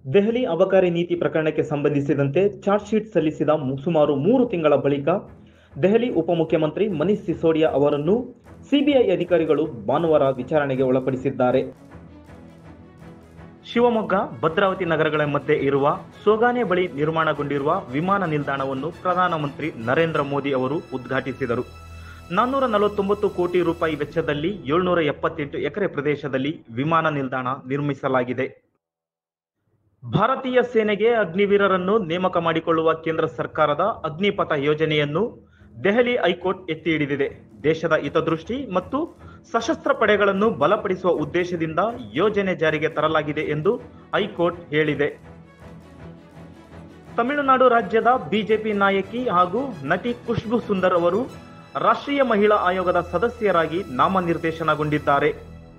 ದೆಹಲಿ ಅಬಕಾರಿ ನೀತಿ ಪ್ರಕರಣಕ್ಕೆ ಸಂಬಂಧಿಸಿದಂತೆ ಚಾರ್ಜ್ ಶೀಟ್ ಸಲ್ಲಿಸಿದ ಮು- ಸುಮಾರು ಮೂರು ತಿಂಗಳ ಬಳಿಕ ದೆಹಲಿ ಉಪಮುಖ್ಯಮಂತ್ರಿ ಮನೀಶ್ ಸಿಸೋಡಿಯಾ ಅವರನ್ನು ಸಿಬಿಐ ಅಧಿಕಾರಿಗಳು ಭಾನುವಾರ ವಿಚಾರಣೆಗೆ ಒಳಪಡಿಸಿದ್ದಾರೆ ಶಿವಮೊಗ್ಗ ಭದ್ರಾವತಿ ನಗರಗಳ ಮಧ್ಯೆ ಇರುವ ಸೋಗಾನೆ ಬಳಿ ನಿರ್ಮಾಣಗೊಂಡಿರುವ ವಿಮಾನ ನಿಲ್ದಾಣವನ್ನು ಪ್ರಧಾನಮಂತ್ರಿ ನರೇಂದ್ರ ಮೋದಿ ಅವರು ಉದ್ಘಾಟಿಸಿದರು ನಾನ್ನೂರ ನಲವತ್ತೊಂಬತ್ತು ಕೋಟಿ ರೂಪಾಯಿ ವೆಚ್ಚದಲ್ಲಿ ಏಳ್ನೂರ ಎಪ್ಪತ್ತೆಂಟು ಎಕರೆ ಪ್ರದೇಶದಲ್ಲಿ ವಿಮಾನ ನಿಲ್ದಾಣ ನಿರ್ಮಿಸಲಾಗಿದೆ ಭಾರತೀಯ ಸೇನೆಗೆ ಅಗ್ನಿವೀರರನ್ನು ನೇಮಕ ಮಾಡಿಕೊಳ್ಳುವ ಕೇಂದ್ರ ಸರ್ಕಾರದ ಅಗ್ನಿಪಥ ಯೋಜನೆಯನ್ನು ದೆಹಲಿ ಹೈಕೋರ್ಟ್ ಎತ್ತಿ ಹಿಡಿದಿದೆ ದೇಶದ ಹಿತದೃಷ್ಟಿ ಮತ್ತು ಸಶಸ್ತ್ರ ಪಡೆಗಳನ್ನು ಬಲಪಡಿಸುವ ಉದ್ದೇಶದಿಂದ ಯೋಜನೆ ಜಾರಿಗೆ ತರಲಾಗಿದೆ ಎಂದು ಹೈಕೋರ್ಟ್ ಹೇಳಿದೆ ತಮಿಳುನಾಡು ರಾಜ್ಯದ ಬಿಜೆಪಿ ನಾಯಕಿ ಹಾಗೂ ನಟಿ ಖುಷ್ಬು ಸುಂದರ್ ಅವರು ರಾಷ್ಟ್ರೀಯ ಮಹಿಳಾ ಆಯೋಗದ ಸದಸ್ಯರಾಗಿ ನಾಮನಿರ್ದೇಶನಗೊಂಡಿದ್ದಾರೆ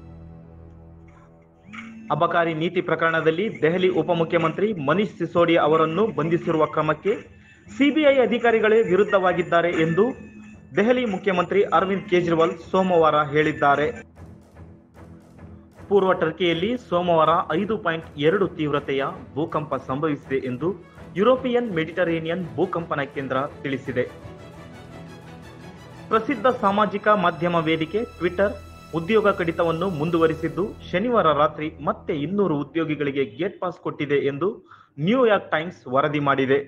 ಅಬಕಾರಿ ನೀತಿ ಪ್ರಕರಣದಲ್ಲಿ ದೆಹಲಿ ಉಪಮುಖ್ಯಮಂತ್ರಿ ಮನೀಶ್ ಸಿಸೋಡಿಯಾ ಅವರನ್ನು ಬಂಧಿಸಿರುವ ಕ್ರಮಕ್ಕೆ ಸಿಬಿಐ ಅಧಿಕಾರಿಗಳೇ ವಿರುದ್ಧವಾಗಿದ್ದಾರೆ ಎಂದು ದೆಹಲಿ ಮುಖ್ಯಮಂತ್ರಿ ಅರವಿಂದ್ ಕೇಜ್ರಿವಾಲ್ ಸೋಮವಾರ ಹೇಳಿದ್ದಾರೆ ಪೂರ್ವ ಟರ್ಕಿಯಲ್ಲಿ ಸೋಮವಾರ ಐದು ಪಾಯಿಂಟ್ ಎರಡು ತೀವ್ರತೆಯ ಭೂಕಂಪ ಸಂಭವಿಸಿದೆ ಎಂದು ಯುರೋಪಿಯನ್ ಮೆಡಿಟರೇನಿಯನ್ ಭೂಕಂಪನ ಕೇಂದ್ರ ತಿಳಿಸಿದೆ ಪ್ರಸಿದ್ಧ ಸಾಮಾಜಿಕ ಮಾಧ್ಯಮ ವೇದಿಕೆ ಟ್ವಿಟರ್ ಉದ್ಯೋಗ ಕಡಿತವನ್ನು ಮುಂದುವರಿಸಿದ್ದು ಶನಿವಾರ ರಾತ್ರಿ ಮತ್ತೆ ಇನ್ನೂರು ಉದ್ಯೋಗಿಗಳಿಗೆ ಗೇಟ್ ಪಾಸ್ ಕೊಟ್ಟಿದೆ ಎಂದು ನ್ಯೂಯಾರ್ಕ್ ಟೈಮ್ಸ್ ವರದಿ ಮಾಡಿದೆ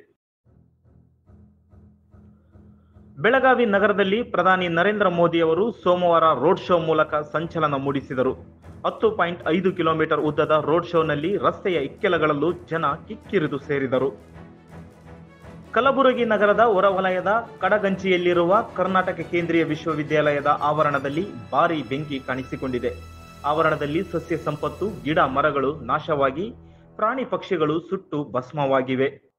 ಬೆಳಗಾವಿ ನಗರದಲ್ಲಿ ಪ್ರಧಾನಿ ನರೇಂದ್ರ ಮೋದಿ ಅವರು ಸೋಮವಾರ ರೋಡ್ ಶೋ ಮೂಲಕ ಸಂಚಲನ ಮೂಡಿಸಿದರು ಹತ್ತು ಪಾಯಿಂಟ್ ಐದು ಕಿಲೋಮೀಟರ್ ಉದ್ದದ ರೋಡ್ ಶೋನಲ್ಲಿ ರಸ್ತೆಯ ಇಕ್ಕೆಲಗಳಲ್ಲೂ ಜನ ಕಿಕ್ಕಿರಿದು ಸೇರಿದರು ಕಲಬುರಗಿ ನಗರದ ಹೊರವಲಯದ ಕಡಗಂಚಿಯಲ್ಲಿರುವ ಕರ್ನಾಟಕ ಕೇಂದ್ರೀಯ ವಿಶ್ವವಿದ್ಯಾಲಯದ ಆವರಣದಲ್ಲಿ ಭಾರಿ ಬೆಂಕಿ ಕಾಣಿಸಿಕೊಂಡಿದೆ ಆವರಣದಲ್ಲಿ ಸಸ್ಯ ಸಂಪತ್ತು ಗಿಡ ಮರಗಳು ನಾಶವಾಗಿ ಪ್ರಾಣಿ ಪಕ್ಷಿಗಳು ಸುಟ್ಟು ಭಸ್ಮವಾಗಿವೆ